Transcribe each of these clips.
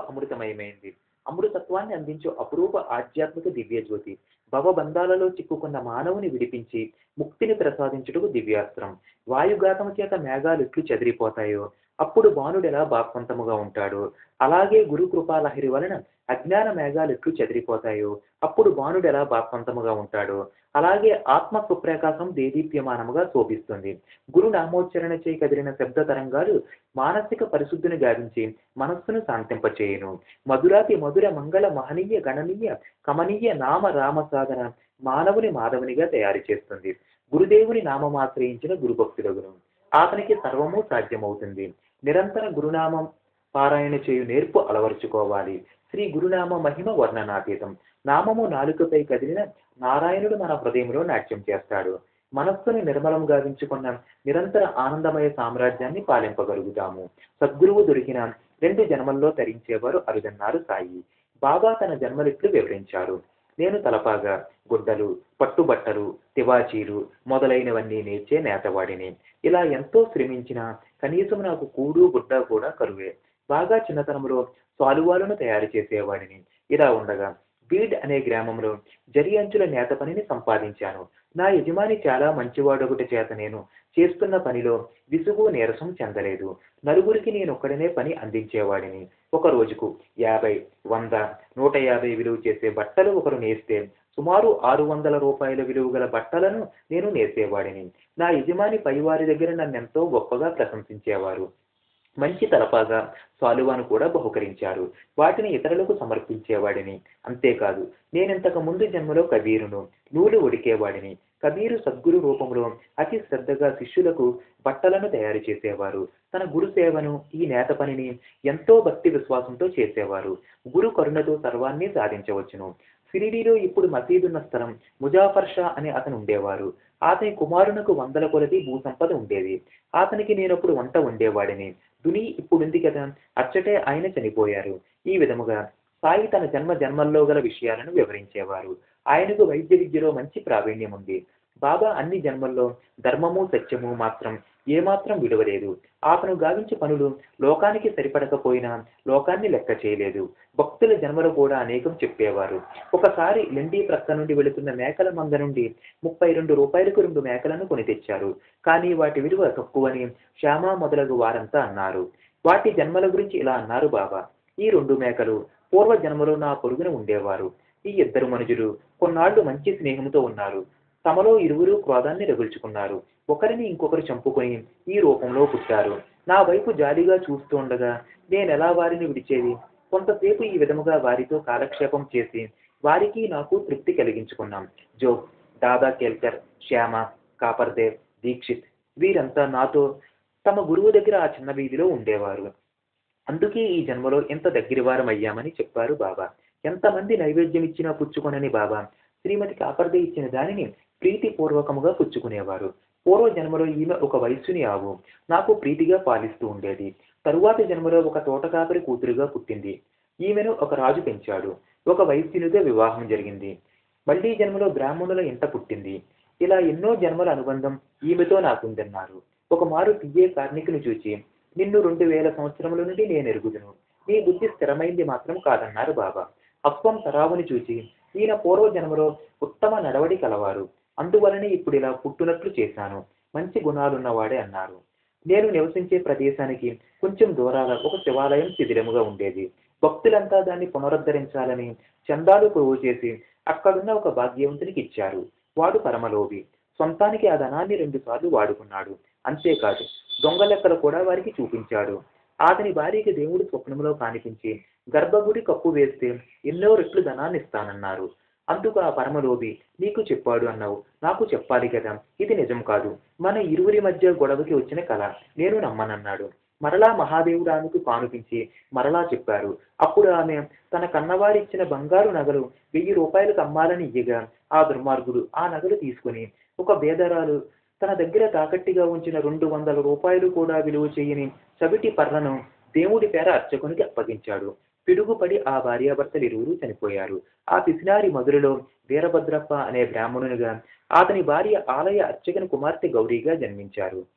అమృతమయమైంది అమృతత్వాన్ని అందించే అపురూప ఆధ్యాత్మిక దివ్య జ్యోతి భవబంధాలలో చిక్కుకున్న మానవుని విడిపించి ముక్తిని ప్రసాదించుటకు దివ్యాస్త్రం వాయుఘాతము చేత మేఘాలు ఎట్లు చెదిరిపోతాయో అప్పుడు బాణుడు ఎలా భాగ్వంతముగా ఉంటాడు అలాగే గురు కృపాలహరి వలన అజ్ఞాన మేఘాలు ఎట్లు చెదిరిపోతాయో అప్పుడు బాణుడు ఎలా భాగ్వంతముగా ఉంటాడు అలాగే ఆత్మ సుప్రకాశం దేదీప్యమానముగా శోభిస్తుంది గురు నామోచ్చరణ చేయి కదిలిన శబ్ద తరంగాలు మానసిక పరిశుద్ధిని గావించి మనస్సును శాంతింపచేయును మధురాతి మధుర మంగళ మహనీయ గణనీయ కమనీయ నామ రామ సాధన మానవుని మాధవునిగా తయారు చేస్తుంది గురుదేవుని నామమాశ్రయించిన గురుభక్తులగును అతనికి సర్వము సాధ్యమవుతుంది నిరంతర గురునామం పారాయణ చేయు నేర్పు అలవరుచుకోవాలి శ్రీ గురునామ మహిమ వర్ణనాతీతం నామము నాలుకపై కదిలిన నారాయణుడు మన హృదయంలో నాట్యం చేస్తాడు మనస్సుని నిర్మలం గావించుకున్న నిరంతర ఆనందమయ సామ్రాజ్యాన్ని పాలింపగలుగుతాము సద్గురువు దొరికిన రెండు జన్మల్లో తరించేవారు అరుదన్నారు సాయి బాబా తన జన్మలిట్లు వివరించారు నేను తలపాగా గుడ్డలు పట్టుబట్టలు తివాచీలు మొదలైనవన్నీ నేర్చే నేతవాడిని ఇలా ఎంతో శ్రమించిన కనీసం నాకు కూడు గుడ్డ కూడా కరువే బాగా చిన్నతనంలో సాలువాలను తయారు చేసేవాడిని ఇలా ఉండగా బీడ్ అనే గ్రామంలో జరి అంచుల నేత పనిని సంపాదించాను నా యజమాని చాలా మంచివాడొకటి చేత నేను చేస్తున్న పనిలో విసుగు నీరసం చెందలేదు నలుగురికి నేను ఒక్కడనే పని అందించేవాడిని ఒక రోజుకు యాభై వంద నూట యాభై విలువ చేసే బట్టలు ఒకరు నేస్తే సుమారు ఆరు వందల రూపాయల విలువ గల బట్టలను నేను నేసేవాడిని నా యజమాని పైవారి దగ్గర నన్ను ఎంతో గొప్పగా ప్రశంసించేవారు మంచి తలపాగా సాలువాను కూడా బహుకరించారు వాటిని ఇతరులకు సమర్పించేవాడిని అంతేకాదు నేనింతకు ముందు జన్మలో కబీరును నూలు ఉడికేవాడిని కబీరు సద్గురు రూపంలో అతి శ్రద్ధగా శిష్యులకు బట్టలను తయారు చేసేవారు తన గురు సేవను ఈ నేత పనిని ఎంతో భక్తి విశ్వాసంతో చేసేవారు గురు కరుణతో సర్వాన్ని సాధించవచ్చును సిరిడీలో ఇప్పుడు మసీదున్న స్థలం ముజాఫర్ షా అనే అతను ఉండేవారు అతని కుమారునకు వందల కొలది భూసంపద ఉండేది అతనికి నేనప్పుడు వంట వండేవాడిని దుని ఇప్పుడుంది కదా అచ్చటే ఆయన చనిపోయారు ఈ విధముగా సాయి తన జన్మ జన్మల్లో గల విషయాలను వివరించేవారు ఆయనకు వైద్య విద్యలో మంచి ప్రావీణ్యం ఉంది బాబా అన్ని జన్మల్లో ధర్మము సత్యము మాత్రం ఏమాత్రం విడవలేదు అతను గావించే పనులు లోకానికి సరిపడకపోయినా లోకాన్ని లెక్క చేయలేదు భక్తుల జన్మలు కూడా అనేకం చెప్పేవారు ఒకసారి లెండి ప్రక్క నుండి వెళుతున్న మేకల మంద నుండి ముప్పై రెండు రూపాయలకు రెండు మేకలను కొని తెచ్చారు కానీ వాటి విలువ తక్కువని శ్యామ మొదలగు వారంతా అన్నారు వాటి జన్మల గురించి ఇలా అన్నారు బాబా ఈ రెండు మేకలు పూర్వ జన్మలో నా పొరుగున ఉండేవారు ఈ ఇద్దరు మనుషులు కొన్నాళ్లు మంచి స్నేహంతో ఉన్నారు తమలో ఇరువురు క్రోధాన్ని రగుల్చుకున్నారు ఒకరిని ఇంకొకరు చంపుకొని ఈ రూపంలో పుట్టారు నా వైపు జాలిగా చూస్తూ ఉండగా నేనెలా వారిని విడిచేది కొంతసేపు ఈ విధముగా వారితో కాలక్షేపం చేసి వారికి నాకు తృప్తి కలిగించుకున్నాం జో దాదా కేల్కర్ శ్యామ కాపర్దేవ్ దీక్షిత్ వీరంతా నాతో తమ గురువు దగ్గర ఆ చిన్న వీధిలో ఉండేవారు అందుకే ఈ జన్మలో ఎంత దగ్గరవారం అయ్యామని చెప్పారు బాబా ఎంతమంది నైవేద్యం ఇచ్చినా పుచ్చుకొనని బాబా శ్రీమతి కాపర్దే ఇచ్చిన దానిని ప్రీతిపూర్వకముగా పుచ్చుకునేవారు పూర్వ జన్మలో ఈమె ఒక వయస్సుని ఆవు నాకు ప్రీతిగా పాలిస్తూ ఉండేది తరువాతి జన్మలో ఒక తోటకాపరి కూతురుగా పుట్టింది ఈమెను ఒక రాజు పెంచాడు ఒక వైశ్యునిగా వివాహం జరిగింది మళ్ళీ జన్మలో బ్రాహ్మణుల ఇంట పుట్టింది ఇలా ఎన్నో జన్మల అనుబంధం ఈమెతో నాకుందన్నారు ఒక మారు పియ్యే కార్మికుని చూచి నిన్ను రెండు వేల సంవత్సరముల నుండి నేను ఎరుగుదును నీ బుద్ధి స్థిరమైంది మాత్రం కాదన్నారు బాబా అప్పం సరావుని చూచి ఈయన పూర్వ జన్మలో ఉత్తమ నడవడి కలవారు అందువలనే ఇప్పుడు ఇలా పుట్టునట్లు చేశాను మంచి గుణాలున్నవాడే అన్నారు నేను నివసించే ప్రదేశానికి కొంచెం దూరాల ఒక శివాలయం శిథిలముగా ఉండేది భక్తులంతా దాన్ని పునరుద్ధరించాలని చందాలు కొరువు చేసి అక్కడున్న ఒక భాగ్యవంతునికి ఇచ్చారు వాడు పరమలోభి సొంతానికి ఆ ధనాన్ని రెండు సార్లు వాడుకున్నాడు అంతేకాదు దొంగ లెక్కలు కూడా వారికి చూపించాడు అతని భార్యకి దేవుడు స్వప్నంలో కానిపించి గర్భగుడి కప్పు వేస్తే ఎన్నో రెట్లు ధనాన్ని ఇస్తానన్నారు అందుకు ఆ పరమలోభి నీకు చెప్పాడు అన్నావు నాకు చెప్పాలి కదా ఇది నిజం కాదు మన ఇరువురి మధ్య గొడవకి వచ్చిన కళ నేను నమ్మనన్నాడు మరలా మహాదేవుడు ఆమెకు కానుపించి మరలా చెప్పారు అప్పుడు ఆమె తన కన్నవారిచ్చిన బంగారు నగలు వెయ్యి రూపాయలకు అమ్మాలని ఇయ్యగా ఆ దుర్మార్గుడు ఆ నగలు తీసుకుని ఒక బేదరాలు తన దగ్గర తాకట్టిగా ఉంచిన రెండు వందల రూపాయలు కూడా విలువ చేయని చవిటి పర్లను దేవుడి పేర అర్చకునికి అప్పగించాడు పిడుగుపడి ఆ భార్యాభర్తలు ఇరువురు చనిపోయారు ఆ పిసినారి మధురలో వీరభద్రప్ప అనే బ్రాహ్మణునిగా అతని భార్య ఆలయ అర్చకుని కుమార్తె గౌరీగా జన్మించారు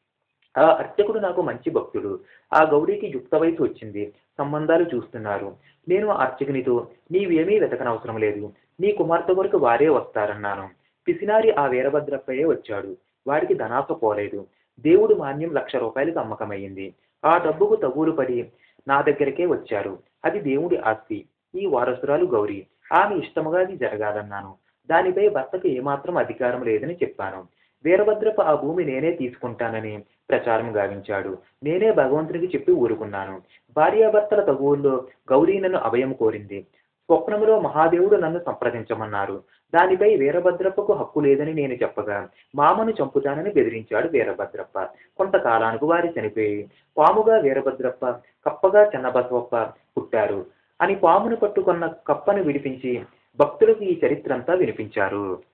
ఆ అర్చకుడు నాకు మంచి భక్తుడు ఆ గౌరీకి యుక్త వయసు వచ్చింది సంబంధాలు చూస్తున్నారు నేను ఆ అర్చకునితో నీవేమీ వెతకనవసరం లేదు నీ కుమార్తె వరకు వారే వస్తారన్నాను పిసినారి ఆ వీరభద్రప్పయే వచ్చాడు వాడికి ధనాస పోలేదు దేవుడు మాన్యం లక్ష రూపాయలకు అమ్మకమయ్యింది ఆ డబ్బుకు తగులు పడి నా దగ్గరికే వచ్చారు అది దేవుడి ఆస్తి ఈ వారసురాలు గౌరీ ఆమె ఇష్టముగా అది జరగాలన్నాను దానిపై భర్తకు ఏమాత్రం అధికారం లేదని చెప్పాను వీరభద్రప్ప ఆ భూమి నేనే తీసుకుంటానని ప్రచారం గావించాడు నేనే భగవంతునికి చెప్పి ఊరుకున్నాను భార్యాభర్తల తగువుల్లో గౌరీ నన్ను అభయం కోరింది స్వప్నములో మహాదేవుడు నన్ను సంప్రదించమన్నారు దానిపై వీరభద్రప్పకు హక్కు లేదని నేను చెప్పగా మామను చంపుతానని బెదిరించాడు వీరభద్రప్ప కొంతకాలానికి వారి చనిపోయి పాముగా వీరభద్రప్ప కప్పగా చెన్నబసవప్ప పుట్టారు అని పామును పట్టుకున్న కప్పను విడిపించి భక్తులకు ఈ చరిత్రంతా వినిపించారు